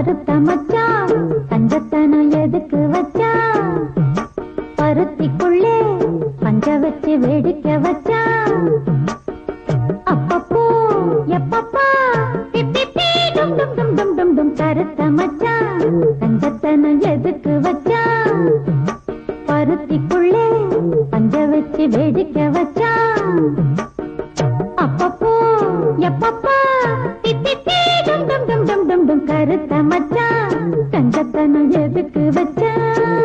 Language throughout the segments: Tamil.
கருத்த மச்சான் தங்கத்தனம் எதுக்கு வச்சான் பருத்திக்குள்ளே பஞ்ச வச்சு வேடிக்கை வச்சான் அப்பப்போ எப்பப்பா பிப் பிப் பீ, டும் டும் டும் டும் டும் டும் கருத்த மச்சான் தங்கத்தனம் எதுக்கு வச்சான் பருத்திக்குள்ளே பஞ்ச வச்சு வேடிக்கை வச்சான் அப்பப்போ எப்பப்பா பிப் பிப் பீ, டும் டும் டும் டும் டும் டும் கருத்த மச்சான் தங்கத்தனம் எதுக்கு வச்சான்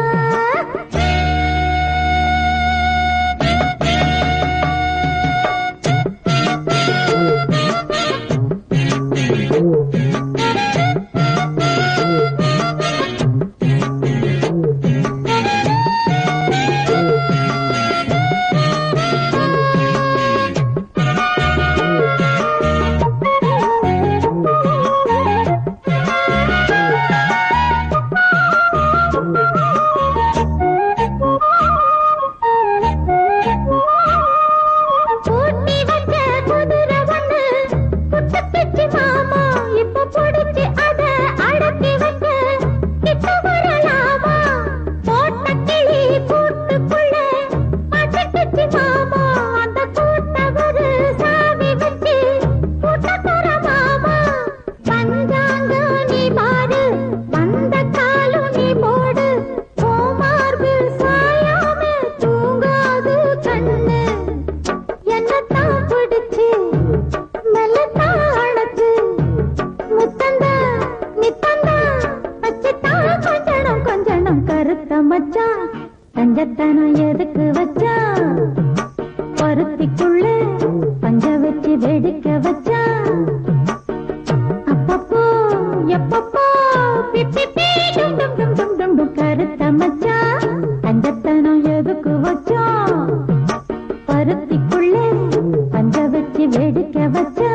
பூட்டி வச்ச குதிரை ஒண்ணு புட்டுக்குச்சு மாமா இப்ப புடிச்சு அத அடக்கி வச்ச இப்ப வரலாமா போட்ட கிளி கூட்டுக்குள்ள மாட்டிக்கிச்சு மாமா அந்த கூட்ட ஒரு சாவி வச்சு கூட்ட துற மாமா பஞ்சாங்கம் நீ பாரு வந்த காலும் நீ போடு கோமார்பில் சாயாம தூங்காது கண்ணு என்னத்தான் பிடிச்சு மெல்லத்தான் அழைச்சு முத்தந்தா நித்தந்தா வச்சுத்தான் கொஞ்சனம் கொஞ்சனம் கருத்த மச்சான் தஞ்சத்தனம் எதுக்கு வச்சான் பருத்திக்குள்ள பஞ்ச வச்சு வெடிக்க வச்சான் அப்பப்போ எப்பப்போ பிப்பி பீ, டும் டும் டும் டும் டும் டும் கருத்த மச்சான் தஞ்சத்தனம் எதுக்கு வச்சான் பருத்திக்குள்ளே பஞ்ச வச்சு வேடிக்கை வச்சா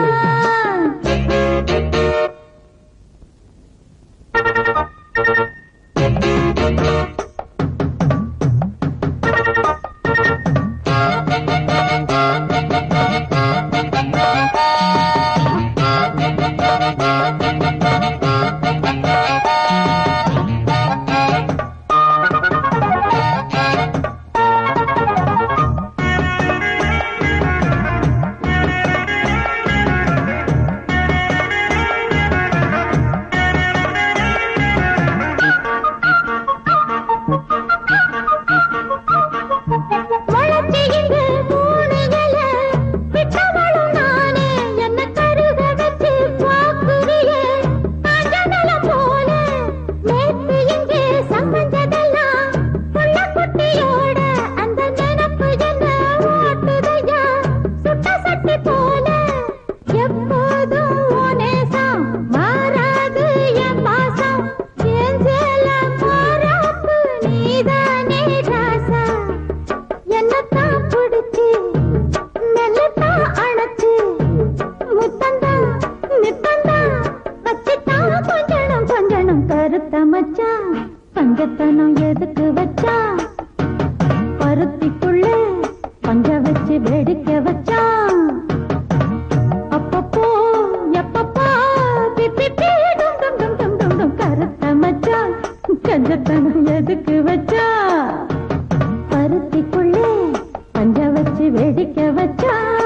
வளர்ச்சி இங்கு மூணு இலை, விட்டவளும் நானே, என்னை கருக வச்சு பார்க்குறியே, காஞ்சனலம் போல. நேத்து இங்கே சமைஞ்சதெல்லாம் புள்ள குட்டியோட, அந்த நினப்பு என்ன ஓட்டுதையா, சுட்ட சட்டி போல. எப்போதும் உன் நேசம், மாறாது என் பாசம். என் சேல மாறாப்பு நீதானே ராசா என்னத்தான் பிடிச்சு மெல்லத்தான் அணைச்சு முத்தந்தா நித்தந்தா வச்சுத்தான் கொஞ்சனம் கொஞ்சனம் கருத்த மச்சான் பஞ்சத்தனம் எதுக்கு வச்சா பருத்திக்குள்ளே பஞ்ச வச்சு வெடிக்க வச்சான் அப்பப்போ எப்பப்போ பிப்பி பீ, டும் டும் டும் டும் டும் டும் கருத்த மச்சான் கஞ்சத்தனம் எதுக்கு வச்சா பருத்திக்குள்ளே பஞ்ச வச்சு வெடிக்க வச்சா